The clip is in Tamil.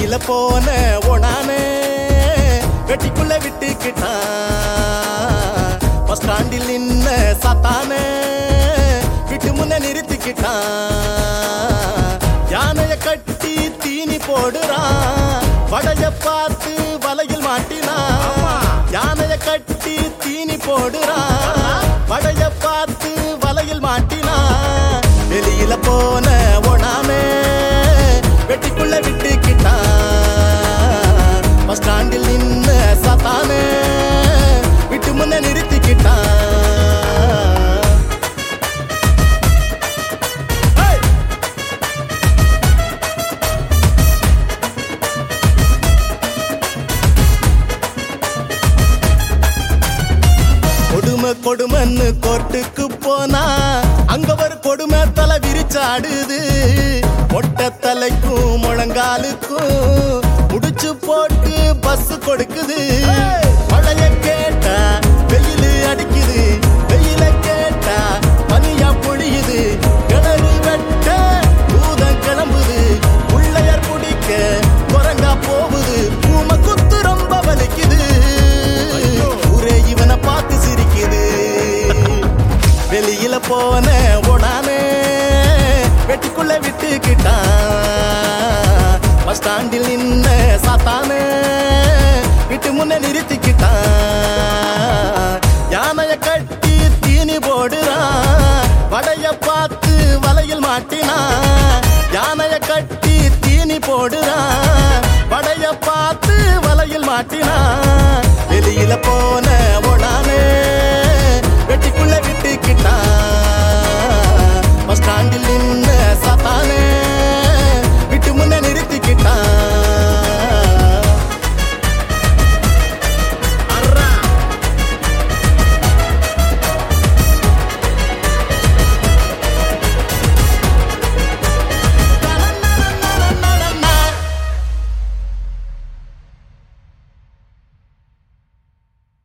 வெளியில போன ஓடானே வெட்டிக்குள்ள விட்டுக்கிட்டான் பஸ் ஸ்டாண்டில் நின்ன சாத்தானே விட்டு முன்ன நிறுத்திக்கிட்டான் யானைய கட்டி தீனி போடுறான் வடைய பார்த்து வலையில் மாட்டினான் யானைய கட்டி தீனி போடுறான் வடைய பார்த்து வலையில் மாட்டினான் வெளியில போன ஓடாமே வெட்டிக்குள்ள விட்டுக்கிட்டான் பஸ் ஸ்டாண்டில் நின்ன சாத்தானே விட்டு முன்ன நிறுத்திக்கிட்டான் Hey! கொடுமை கொடுமைன்னு கோர்ட்டுக்கு போனா அங்க ஒரு கொடுமை தலை விரிச்சாடுது மொட்டை தலைக்கும் முழங்காலுக்கும் முடிச்சு போட்டு பஸ் கொடுக்குது மழைய கேட்டா வெயில் அடிக்குது வெயில கேட்டா பனியா பொழியுது கிணறு வெட்ட பூதம் கிளம்புது உள்ளையார் பிடிக்க குரங்கா போகுது பூம குத்து ரொம்ப வலிக்குது ஊரே இவனை பார்த்து சிரிக்குது வெளியில போன ஓடானே வெட்டிக்குள்ள விட்டுக்கிட்டான் பஸ் ஸ்டாண்டில் நின்ன சாத்தானே விட்டு முன்ன நிறுத்திக்கிட்டான் யானைய கட்டி தீனி போடுறான் வடைய பார்த்து வலையில் மாட்டினான் யானைய கட்டி தீனி போடுறான் வடைய பார்த்து வலையில் மாட்டினான் வெளியில போ